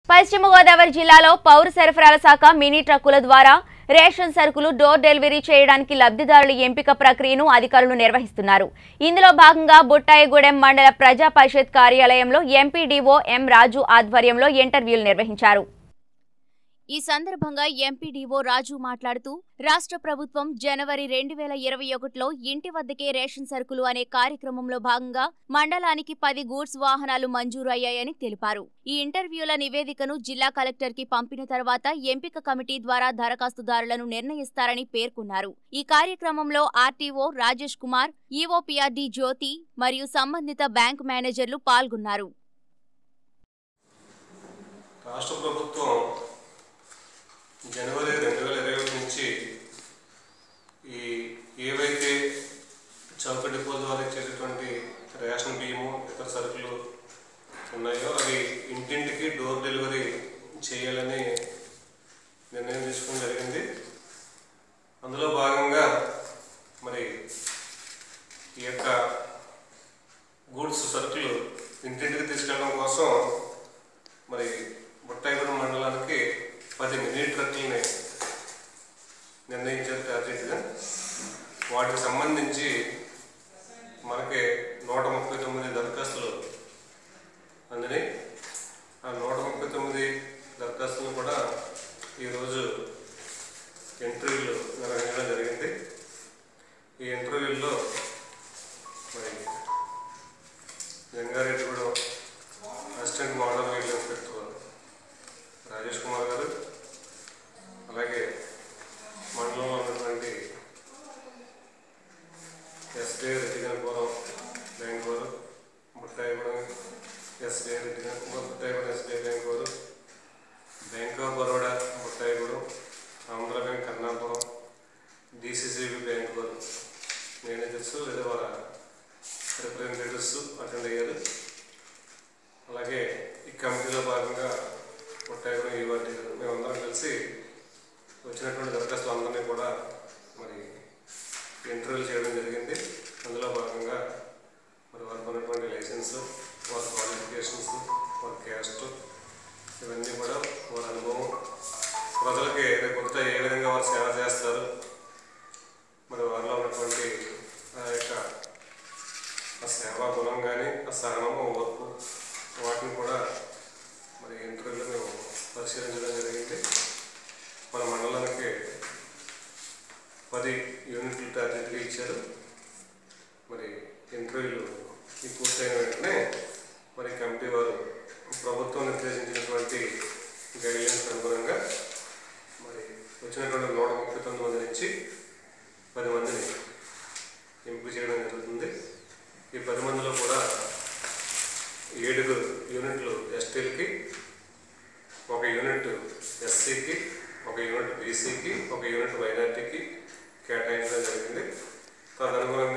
పశ్చిమ గోదావరి జిల్లాలో పౌర సరఫరాల శాఖ మినీ ట్రక్కుల ద్వారా రేషన్ సరుకులు డోర్ డెలివరీ చేయడానికి లబ్ధిదారుల ఎంపిక ప్రక్రియను అధికారులు నిర్వహిస్తున్నారు ఇందులో భాగంగా బుట్టాయిగూడెం మండల ప్రజా పరిషత్ కార్యాలయంలో ఎంపీడీఓ ఎం రాజు ఆధ్వర్యంలో ఇంటర్వ్యూలు నిర్వహించారు ఈ సందర్భంగా ఎంపీడీఓ రాజు మాట్లాడుతూ రాష్ట్ర ప్రభుత్వం జనవరి రెండు వేల ఇరవై ఒకటిలో ఇంటి వద్దకే రేషన్ సరుకులు అనే కార్యక్రమంలో భాగంగా మండలానికి పది గూడ్స్ వాహనాలు మంజూరు అయ్యాయని తెలిపారు ఈ ఇంటర్వ్యూల నివేదికను జిల్లా కలెక్టర్ కి పంపిన తర్వాత ఎంపిక కమిటీ ద్వారా దరఖాస్తుదారులను నిర్ణయిస్తారని పేర్కొన్నారు ఈ కార్యక్రమంలో ఆర్టీఓ రాజేష్ కుమార్ ఈఓపీఆర్డీ జ్యోతి మరియు సంబంధిత బ్యాంకు మేనేజర్లు పాల్గొన్నారు రాష్ట్ర ప్రభుత్వం జనవరి రెండు వేల ఇరవై ఒకటి నుంచి ఈ ఏవైతే చౌక డిపోల ద్వారా ఇచ్చేటటువంటి రేషన్ బియ్యము ఇతర సరుకులు ఉన్నాయో అవి ఇంటింటికి డోర్ డెలివరీ చేయాలని నిర్ణయం తీసుకోవడం జరిగింది అందులో భాగంగా మరి ఈ యొక్క గూడ్స్ సరుకులు ఇంటింటికి తీసుకెళ్ళడం కోసం మరి బుట్టాయిగూడెం మండలానికి పది మినీ ట్రక్కుల్ని నిర్ణయించారు టార్గెట్గా వాటికి సంబంధించి మనకి నూట ముప్పై తొమ్మిది దరఖాస్తులు అందినాయి ఆ నూట ముప్పై తొమ్మిది దరఖాస్తులు కూడా ఈరోజు ఇంటర్వ్యూలు నిర్వహించడం జరిగింది ఈ ఇంటర్వ్యూల్లో మరి Jangareddygudem assistant model vehicle inspector Rajesh Kumar garu అలాగే మండలంలో ఉన్నటువంటి ఎస్డే రెడ్డిగనపురం బెంగళూరు బుట్టాయిగూడెం ఎస్డే రెడ్డిగనపురం బుట్టాయిగూడెం ఎస్డే Bengaluru bank of Baroda Buttaigudem Andhra bank Karnapuram DCCB Bengaluru managers లేదా వాళ్ళ రిప్రజెంటేటివ్స్ అటెండ్ అయ్యారు అలాగే ఈ కమిటీలో భాగంగా ముట్టాయిగూడెం ఈవాటి మేమందరం కలిసి వచ్చినటువంటి దరఖాస్తులు అందరినీ కూడా మరి ఇంటర్వ్యూలు చేయడం జరిగింది అందులో భాగంగా మరి వారికి ఉన్నటువంటి లైసెన్స్ వారి క్వాలిఫికేషన్స్ వారి క్యాస్ట్ ఇవన్నీ కూడా వారి అనుభవం ప్రజలకి రేపు పొద్దుట ఏ విధంగా వారు సేవ చేస్తారు మరి వారిలో ఉన్నటువంటి ఆ యొక్క ఆ సేవా గుణం కానీ ఆ సహనము ఓర్పు వాటిని కూడా మరి ఇంటర్వ్యూలో మేము పరిశీలించడం జరిగింది మన మండలానికి పది యూనిట్లు టార్గెట్గా ఇచ్చారు మరి ఇంటర్వ్యూలు ఈ పూర్తయిన వెంటనే మరి కమిటీ వారు ప్రభుత్వం నిర్దేశించినటువంటి గైడ్లైన్స్ అనుగుణంగా మరి వచ్చినటువంటి నూట ముప్పై తొమ్మిది మంది నుంచి పది మందిని ఎంపిక చేయడం జరుగుతుంది ఈ పది మందిలో కూడా ఏడుగురు యూనిట్లు ఎస్టీలకి ఒక యూనిట్ ఎస్సీకి ఒక యూనిట్ బీసీకి ఒక యూనిట్ మైనార్టీకి కేటాయించడం జరిగింది తదనుగుణంగా